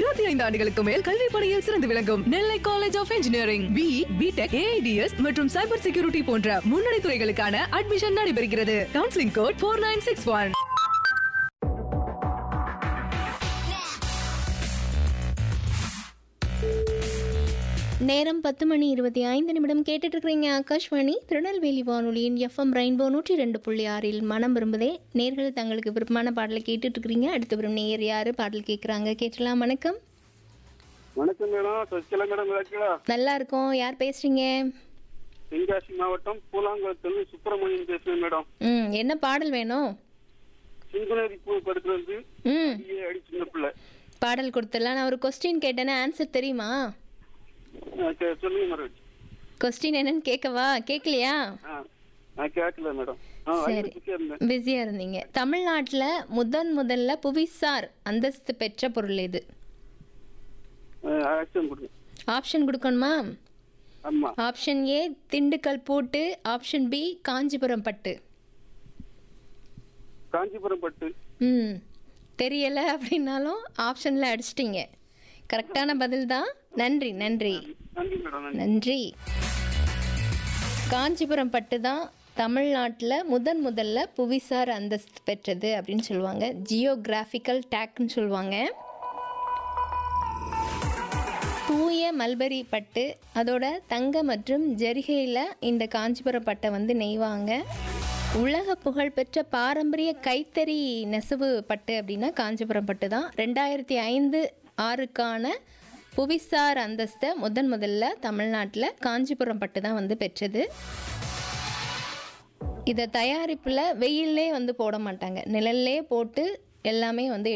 இருபத்தி ஐந்து ஆண்டுகளுக்கு மேல் கல்வி பணியில் சிறந்து விளங்கும் Nellai college of engineering B B Tech AIDS மற்றும் சைபர் செக்யூரிட்டி போன்ற முன்னணி துறைகளுக்கான அட்மிஷன் நடைபெறுகிறது counselling code four nine six one நேரம் பத்து மணி இருபத்தி ஐந்து நிமிடம் கேட்டுட்டு இருக்கிறீங்க ஆகாஷ்வாணி திருநெல்வேலி வானொலியின் எஃப்எம் ரெயின்போ நூற்றி ரெண்டு புள்ளி ஆறில் மனம் விரும்புதே நேர்கள் தங்களுக்கு விருப்பமான பாடலை கேட்டுட்டு இருக்கிறீங்க அடுத்த வரும் நேயர் யாரு பாடல் கேட்குறாங்க கேட்டலாம் வணக்கம் வணக்கம் மேடம் சசிகலா மேடம் இருக்கீங்களா நல்லா இருக்கோம் யார் பேசுறீங்க தென்காசி மாவட்டம் பூலாங்குளத்துல சுப்பிரமணியன் பேசுறேன் மேடம் ம் என்ன பாடல் வேணும் சிங்குனரி பூ படத்துல இருந்து ம் அடியே அடி சின்ன பிள்ளை பாடல் கொடுத்துடலாம் நான் ஒரு கொஸ்டின் கேட்டேன்னா ஆன்சர் தெரியுமா ஆ, சரி, சொல்லுங்க மேடம் கொஸ்டின் என்னன்னு கேட்கவா கேட்கலையா ஆ நான் கேட்கல மேடம் ஆ சரி அறிவிச்சுட்டே இருந்தேன் பிஸியாக இருந்தீங்க தமிழ்நாட்டில் முதன் முதல்ல புவிசார் அந்தஸ்து பெற்ற பொருள் எது ஆக்ஷன் கொடுங்க ஆப்ஷன் கொடுக்கணுமா ஆமா ஆப்ஷன் ஏ திண்டுக்கல் பூட்டு ஆப்ஷன் பி காஞ்சிபுரம் பட்டு காஞ்சிபுரம் பட்டு ம் தெரியலை அப்படின்னாலும் ஆப்ஷனில் அடிச்சிட்டிங்க கரெக்டான பதில் தான் நன்றி நன்றி நன்றி மேடம் நன்றி நன்றி காஞ்சிபுரம் பட்டு தான் தமிழ்நாட்டில் முதன் முதல்ல புவிசார் அந்தஸ்து பெற்றது அப்படின்னு சொல்லுவாங்க ஜியோகிராஃபிக்கல் டேக்னு சொல்லுவாங்க தூய மல்பரி பட்டு அதோட தங்க மற்றும் ஜரிகையில் இந்த காஞ்சிபுரம் பட்டை வந்து நெய்வாங்க உலக புகழ்பெற்ற பாரம்பரிய கைத்தறி நெசவு பட்டு அப்படின்னா காஞ்சிபுரம் பட்டு தான் ரெண்டாயிரத்தி ஐந்து ஆறுக்கான புவிசார் அந்தஸ்தை முதன் முதல்ல தமிழ்நாட்டில் காஞ்சிபுரம் பட்டு தான் வந்து பெற்றது இதை தயாரிப்பில் வெயிலே வந்து போட மாட்டாங்க நிழல்லே போட்டு எல்லாமே வந்து